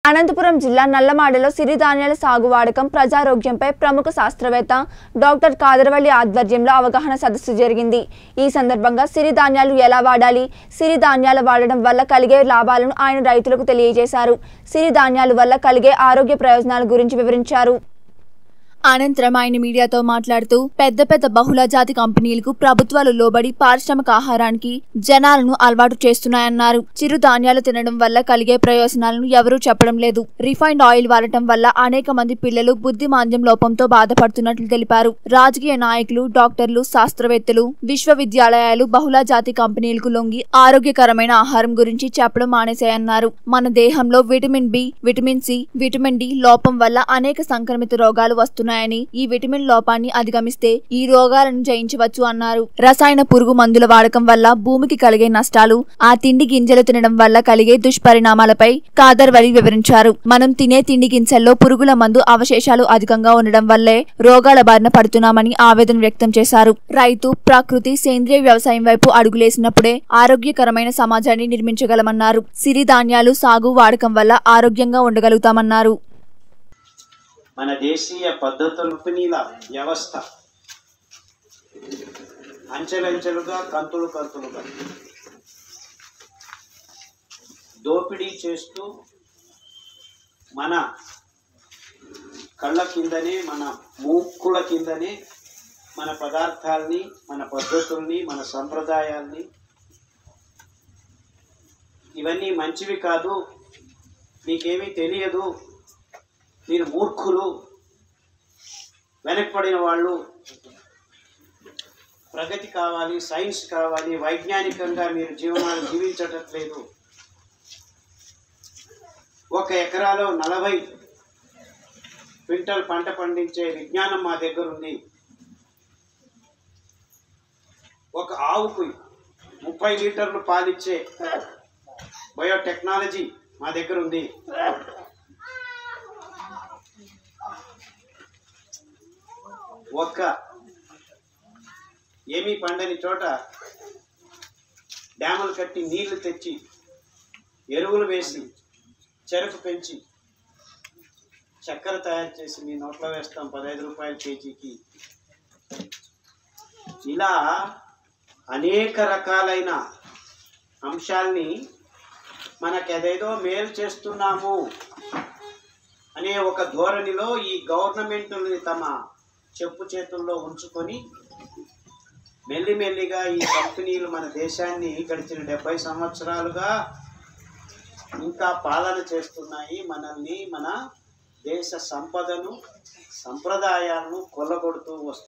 అనంతపురం జిల్లా నల్లమాడలో సిరిధాన్యాల సాగు వాడకం ప్రజారోగ్యంపై ప్రముఖ శాస్త్రవేత్త డాక్టర్ కాదరవల్లి ఆధ్వర్యంలో అవగాహన సదస్సు జరిగింది ఈ సందర్భంగా సిరిధాన్యాలు ఎలా వాడాలి సిరిధాన్యాల వాడడం వల్ల కలిగే లాభాలను ఆయన రైతులకు తెలియజేశారు సిరిధాన్యాల వల్ల కలిగే ఆరోగ్య ప్రయోజనాల గురించి వివరించారు అనంతరం ఆయన మీడియాతో మాట్లాడుతూ పెద్ద పెద్ద బహుళ జాతి కంపెనీలకు ప్రభుత్వాలు లోబడి పారిశ్రామిక ఆహారానికి జనాలను అలవాటు చేస్తున్నాయన్నారు చిరుధాన్యాలు తినడం వల్ల కలిగే ప్రయోజనాలను ఎవరూ చెప్పడం లేదు రిఫైన్డ్ ఆయిల్ వాడటం వల్ల అనేక మంది పిల్లలు బుద్ధిమాంద్యం లోపంతో బాధపడుతున్నట్లు తెలిపారు రాజకీయ నాయకులు డాక్టర్లు శాస్త్రవేత్తలు విశ్వవిద్యాలయాలు బహుళ జాతి కంపెనీలకు లొంగి ఆరోగ్యకరమైన ఆహారం గురించి చెప్పడం మానేశాయన్నారు మన దేహంలో vitamin B vitamin C vitamin D లోపం వల్ల అనేక సంక్రమిత రోగాలు వస్తున్నాయని ఈ విటమిన్ లోపాన్ని అధిగమిస్తే ఈ రోగాలను జయించవచ్చు అన్నారు రసాయన పురుగు మందుల వాడకం వల్ల భూమికి కలిగే నష్టాలు ఆ తిండి గింజలు తినడం వల్ల కలిగే దుష్పరిణామాలపై కాదర్వలి వివరించారు మనం తినే తిండి గింజల్లో పురుగుల మందు అవశేషాలు అధికంగా ఉండడం వల్లే రోగాల బారిన పడుతున్నామని ఆవేదన వ్యక్తం చేశారు రైతు ప్రకృతి సేంద్రియ వ్యవసాయం వైపు అడుగులేసినప్పుడే ఆరోగ్యకరమైన సమాజాన్ని నిర్మించగలమన్నారు సిరిధాన్యాలు సాగు వాడకం వల్ల ఆరోగ్యంగా ఉండగలుగుతామన్నారు మన దేశీయ పద్ధతుల కంపెనీల వ్యవస్థ అంచెలంచెలుగా కంతులు కంతులుగా దోపిడీ చేస్తూ మన కళ్ళ కిందనే మన మూక్కుల కిందనే మన పదార్థాల్ని మన పద్ధతుల్ని మన సంప్రదాయాల్ని ఇవన్నీ మంచివి కాదు నీకేమీ తెలియదు మీరు మూర్ఖులు వెనక్పడిన వాళ్ళు ప్రగతి కావాలి సైన్స్ కావాలి వైజ్ఞానికంగా మీరు జీవనాలు జీవించట్లేదు ఒక ఎకరాలో నలభై క్వింటల్ పంట పండించే విజ్ఞానం మా దగ్గర ఉంది ఒక ఆవుకు ముప్పై లీటర్లు పాలిచ్చే బయోటెక్నాలజీ మా దగ్గర ఉంది ఒక్క ఏమీ పండని చోట డ్యాములు కట్టి నీళ్లు తెచ్చి ఎరువులు వేసి చెరకు పెంచి చక్కెర తయారు చేసి మీ నోట్లో వేస్తాం పదహైదు రూపాయల కేజీకి ఇలా అనేక రకాలైన అంశాల్ని మనకేదేదో మేలు చేస్తున్నాము అనే ఒక ధోరణిలో ఈ గవర్నమెంట్ని తమ చెప్పు చేతుల్లో ఉంచుకొని మెల్లిమెల్లిగా ఈ కంపెనీలు మన దేశాన్ని గడిచిన డెబ్బై సంవత్సరాలుగా ఇంకా పాలన చేస్తున్నాయి మనల్ని మన దేశ సంపదను సంప్రదాయాలను కొల్లగొడుతూ వస్తున్నాయి